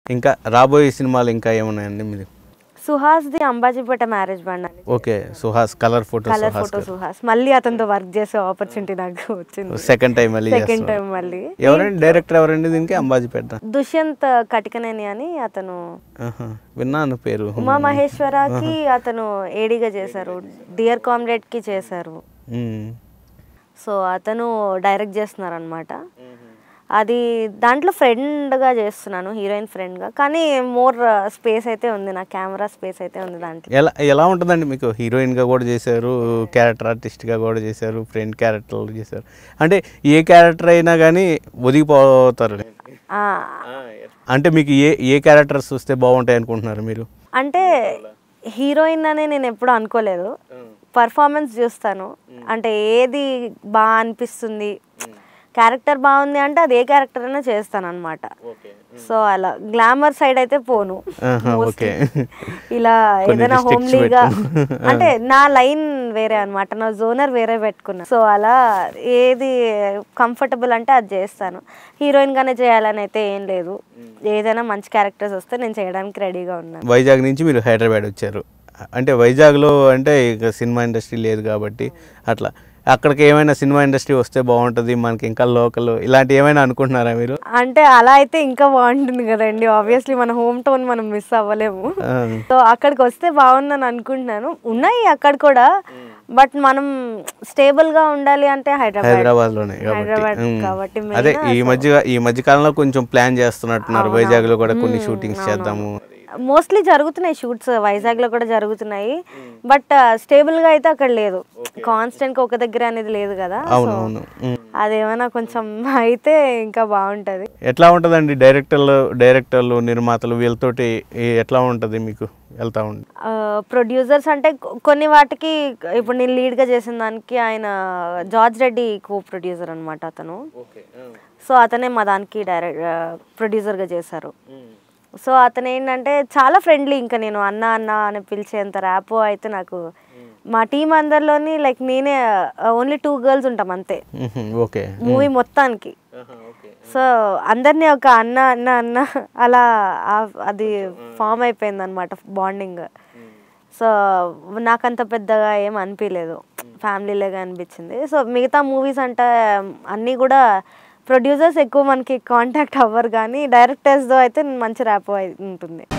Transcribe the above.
ఇంకా రాబోయే సినిమాలు ఇంకా ఏమున్నాయండి మీరు సుహాస్ది అంబాజీపేట మ్యారేజ్ బ్యాండ్ అని okay Suhas colour photo colour Suhas photo Suhas మళ్ళీ అతనితో వర్క్ చేసే ఆపర్చునిటీ నాకు వచ్చింది సెకండ్ టైం మళ్ళీ సెకండ్ చేస్తున్నారు. టైం మళ్ళీ ఎవరండి డైరెక్టర్ ఎవరండి దీనికి అంబాజీపేట దుష్యంత్ కటికనేని అని అతను ఆహా, విన్నాను పేరు ఉమా మహేశ్వరకి అతను ఏడిగా చేశారు డియర్ కామ్రేడ్ కి చేశారు మ్మ్. సో అతను డైరెక్ట్ చేస్తున్నారు అనమాట అది దాంట్లో ఫ్రెండ్గా చేస్తున్నాను హీరోయిన్ ఫ్రెండ్గా కానీ మోర్ స్పేస్ అయితే ఉంది నా కెమెరా స్పేస్ అయితే ఉంది దాంట్లో ఎలా ఎలా ఉంటుందండి మీకు హీరోయిన్గా కూడా చేశారు క్యారెక్టర్ ఆర్టిస్ట్గా కూడా చేశారు ఫ్రెండ్ క్యారెక్టర్ చేశారు అంటే ఏ క్యారెక్టర్ అయినా కానీ ఒదిగిపోతారు ఆ, అంటే మీకు ఏ ఏ క్యారెక్టర్స్ వస్తే బాగుంటాయి అనుకుంటున్నారు మీరు అంటే హీరోయిన్ అనే నేను ఎప్పుడు అనుకోలేదు పర్ఫార్మెన్స్ చూస్తాను అంటే ఏది బాగా అనిపిస్తుంది క్యారెక్టర్ బాగుంది అంటే అది ఏ క్యారెక్టర్ అయినా చేస్తాను అనమాట సో అలా గ్లామర్ సైడ్ అయితే పోను ఆహా, Mostly. ఓకే. ఇలా కొన్ని ఏదైనా restricts హోమ్లీగా పెట్టు. అంటే నా లైన్ వేరే అనమాట నా జోనర్ వేరే పెట్టుకున్నా సో అలా ఏది కంఫర్టబుల్ అంటే అది చేస్తాను హీరోయిన్ గానే చేయాలని అయితే ఏం లేదు ఏదైనా మంచి క్యారెక్టర్స్ వస్తే నేను చేయడానికి రెడీగా ఉన్నాను వైజాగ్ నుంచి మీరు హైదరాబాద్ వచ్చారు అంటే వైజాగ్లో అంటే ఇక సినిమా ఇండస్ట్రీ లేదు కాబట్టి అట్లా అక్కడికి ఏమైనా సినిమా ఇండస్ట్రీ వస్తే బాగుంటుంది మనకి ఇంకా లోకల్ ఇలాంటి ఏమైనా అనుకుంటున్నారా మీరు అంటే అలా అయితే ఇంకా బాగుంటుంది కదండి ఆబ్వియస్లీ మన హోమ్ టౌన్ మనం మిస్ అవ్వలేము ఆ, సో అక్కడికి వస్తే బాగుందని అనుకుంటున్నాను ఉన్నాయి అక్కడ కూడా బట్ మనం స్టేబుల్ గా ఉండాలి అంటే హైదరాబాద్ హైదరాబాద్లోనే కాబట్టి హైదరాబాద్ ఉమ్. కాబట్టి main అదే ఈ మధ్య ఈ మధ్య కాలంలో కొంచెం ప్లాన్ చేస్తున్నట్టున్నారు వైజాగ్లో కూడా కొన్ని షూటింగ్స్ చేద్దాము మోస్ట్లీ జరుగుతున్నాయి షూట్స్ వైజాగ్ లో కూడా జరుగుతున్నాయి బట్ స్టేబుల్ గా అయితే అక్కడ లేదు కాన్స్టెంట్ గా ఒక దగ్గర అనేది లేదు కదా అవును అవును ఉమ్. అదేమైనా కొంచెం అయితే ఇంకా బాగుంటది ఎట్లా ఉంటుందండి డైరెక్టర్లు డైరెక్టర్లు నిర్మాతలు వీళ్ళతోటి ఈ ఎట్లా ఉంటుంది మీకు వెళ్తా ఉంది ప్రొడ్యూసర్స్ అంటే కొ- కొన్ని వాటికి ఇప్పుడు నేను లీడ్ గా చేసిన దానికి ఆయన జార్జ్ రెడ్డి కో ప్రొడ్యూసర్ అనమాట అతను సో అతనే మా దానికి డైరెక్ట్ ప్రొడ్యూసర్ గా చేశారు సో అతను ఏంటంటే చాలా ఫ్రెండ్లీ ఇంకా నేను అన్న అన్న అని పిలిచేంత ర్యాపో అయితే నాకు మా టీం అందరిలోని లైక్ నేనే ఓన్లీ టూ గర్ల్స్ ఉంటాం అంతే ఉహు, ఓకే మూవీ మొత్తానికి సో అందరినీ ఒక అన్న అన్న అన్న అలా ఆ- అది ఫామ్ అయిపోయింది అనమాట బాండింగ్ సో నాకంత పెద్దగా ఏం అనిపించలేదు ఫ్యామిలీలాగా అనిపించింది సో మిగతా మూవీస్ అంటే అన్నీ కూడా ప్రొడ్యూసర్స్ ఎక్కువ మనకి కాంటాక్ట్ అవ్వరు కానీ డైరెక్టర్స్తో అయితే మంచి ర్యాప్ ఉంటుంది